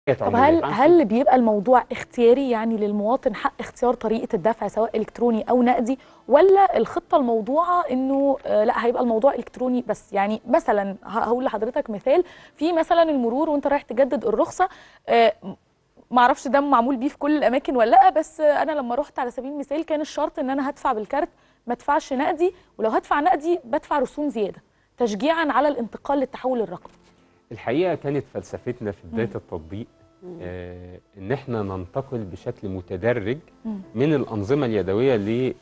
طب هل عمولية. هل بيبقى الموضوع اختياري يعني للمواطن حق اختيار طريقه الدفع سواء الكتروني او نقدي ولا الخطه الموضوعه انه آه، لا هيبقى الموضوع الكتروني بس يعني مثلا ه- هقول لحضرتك مثال في مثلا المرور وانت رايح تجدد الرخصه آه، ما اعرفش ده معمول بيه في كل الاماكن ولا لا بس آه، انا لما رحت على سبيل المثال كان الشرط ان انا هدفع بالكارت ما ادفعش نقدي ولو هدفع نقدي بدفع رسوم زياده تشجيعا على الانتقال للتحول الرقمي الحقيقه كانت فلسفتنا في بدايه التطبيق آه ان احنا ننتقل بشكل متدرج مم. من الانظمه اليدويه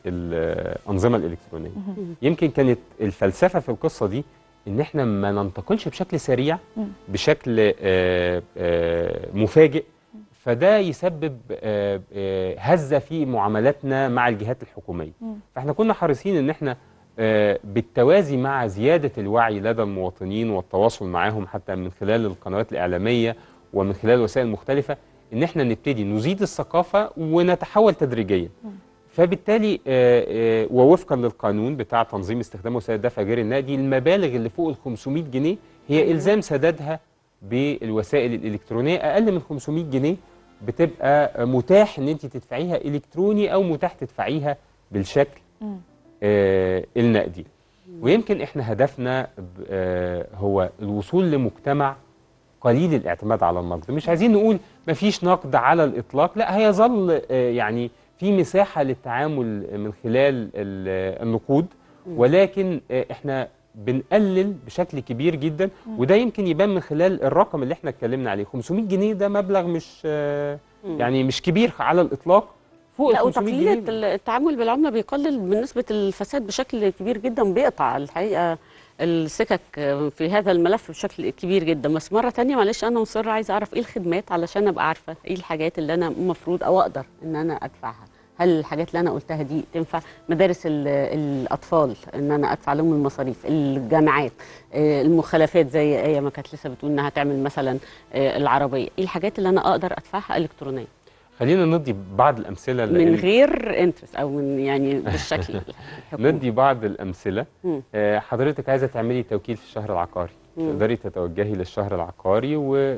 للانظمه الالكترونيه يمكن كانت الفلسفه في القصه دي ان احنا ما ننتقلش بشكل سريع مم. بشكل آه آه مفاجئ فده يسبب آه آه هزه في معاملاتنا مع الجهات الحكوميه مم. فاحنا كنا حريصين ان احنا آه، بالتوازي مع زيادة الوعي لدى المواطنين والتواصل معهم حتى من خلال القنوات الإعلامية ومن خلال وسائل مختلفة إن احنا نبتدي نزيد الثقافة ونتحول تدريجيا فبالتالي آه، آه، ووفقا للقانون بتاع تنظيم استخدام وسائل الدفع غير النقدي المبالغ اللي فوق ال 500 جنيه هي إلزام سدادها بالوسائل الإلكترونية أقل من 500 جنيه بتبقى متاح إن أنت تدفعيها إلكتروني أو متاح تدفعيها بالشكل مم. آه، النقدي ويمكن احنا هدفنا ب- آه، هو الوصول لمجتمع قليل الاعتماد على النقد مش عايزين نقول مفيش نقد على الاطلاق لا هيظل آه، يعني في مساحه للتعامل من خلال ال- النقود ولكن آه، احنا بنقلل بشكل كبير جدا وده يمكن يبان من خلال الرقم اللي احنا اتكلمنا عليه 500 جنيه ده مبلغ مش آه، يعني مش كبير على الاطلاق فوق ال لا 500 وتقليل جنيه الت- التعامل بالعمله بيقلل من نسبه الفساد بشكل كبير جدا بيقطع الحقيقه السكك في هذا الملف بشكل كبير جدا بس مره تانية معلش انا مصره عايزه اعرف ايه الخدمات علشان ابقى عارفه ايه الحاجات اللي انا المفروض او اقدر ان انا ادفعها هل الحاجات اللي انا قلتها دي تنفع مدارس ال- الاطفال ان انا ادفع لهم المصاريف الجامعات آه، المخالفات زي ايه ما كانت لسه بتقول انها تعمل مثلا آه، العربيه ايه الحاجات اللي انا اقدر ادفعها الكترونيا خلينا ندي بعض الامثله من لأن- غير انترست او من يعني بالشكل الحكومي. ندي بعض الامثله مم. آه، حضرتك عايزه تعملي توكيل في الشهر العقاري مم. تقدري تتوجهي للشهر العقاري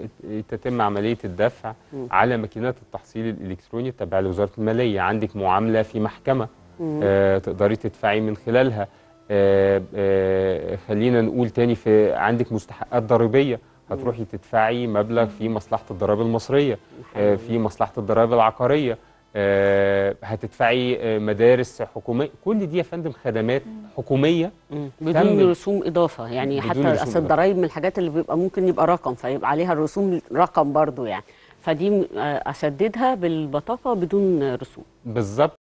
وتتم عمليه الدفع مم. على ماكينات التحصيل الالكتروني التابعه لوزاره الماليه عندك معامله في محكمه مم. آه، تقدري تدفعي من خلالها آه، آه، خلينا نقول تاني في عندك مستحقات ضريبيه هتروحي تدفعي مبلغ في مصلحه الضرائب المصريه آه، في مصلحه الضرائب العقاريه آه، هتدفعي آه، مدارس حكوميه كل دي يا فندم خدمات حكوميه مم. تم- بدون رسوم اضافه يعني بدون حتى رسوم اصل إضافة. الضرايب من الحاجات اللي بيبقى ممكن يبقى رقم فيبقى عليها الرسوم رقم برضو يعني فدي م- آه، اسددها بالبطاقه بدون رسوم بالظبط